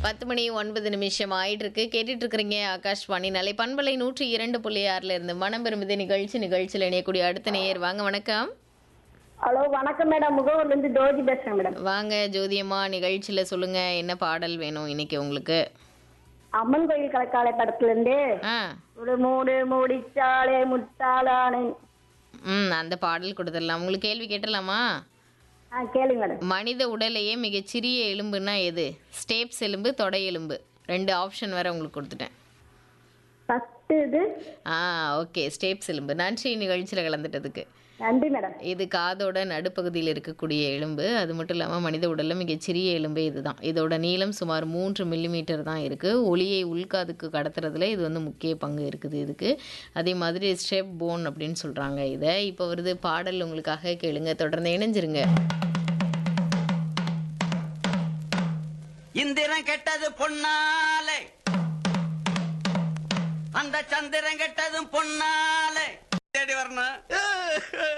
பத்து மணி ஒன்பது நிமிஷம் ஆயிட்டு இருக்கு கேட்டுட்டு இருக்கிறீங்க ஆகாஷ்வாணி நிலை பண்பலை நூற்றி இரண்டு புள்ளி ஆறுல இருந்து மனம் பெருமிது நிகழ்ச்சி நிகழ்ச்சியில் இணையக்கூடிய அடுத்த நேயர் வாங்க வணக்கம் ஹலோ வணக்கம் மேடம் முகவூர்ல இருந்து ஜோதி பேசுறேன் மேடம் வாங்க ஜோதியம்மா நிகழ்ச்சியில சொல்லுங்க என்ன பாடல் வேணும் இன்னைக்கு உங்களுக்கு அம்மன் கோயில் கலக்காலை படத்துல இருந்து ஆ ஒரு மூடு மூடிச்சாலே முட்டாளானே ம் அந்த பாடல் கொடுத்துடலாம் உங்களுக்கு கேள்வி கேட்டலாமா ஆ கேளுங்க மேடம் மனித உடலையே மிகச்சிறிய எலும்புனா எது ஸ்டேப்ஸ் எலும்பு தொடை எலும்பு ரெண்டு ஆப்ஷன் வேற உங்களுக்கு கொடுத்துட்டேன் ஃபர்ஸ்ட் இது ஆ ஓகே ஸ்டேப்ஸ் எலும்பு நன்றி நிகழ்ச்சியில் கலந்துட்டதுக்கு நன்றி மேடம் இது காதோட நடுப்பகுதியில் இருக்கக்கூடிய எலும்பு அது மட்டும் இல்லாமல் மனித உடலில் மிகச்சிறிய எலும்பு இதுதான் இதோட நீளம் சுமார் மூன்று மில்லிமீட்டர் தான் இருக்குது ஒளியை உள்காதுக்கு கடத்துறதுல இது வந்து முக்கிய பங்கு இருக்குது இதுக்கு அதே மாதிரி ஸ்டெப் போன் அப்படின்னு சொல்கிறாங்க இதை இப்போ வருது பாடல் உங்களுக்காக கேளுங்க தொடர்ந்து இணைஞ்சிருங்க இந்திரன் கெட்டது பொன்னாலே அந்த சந்திரன் கெட்டதும் பொன்னாலே தேடி வரணும்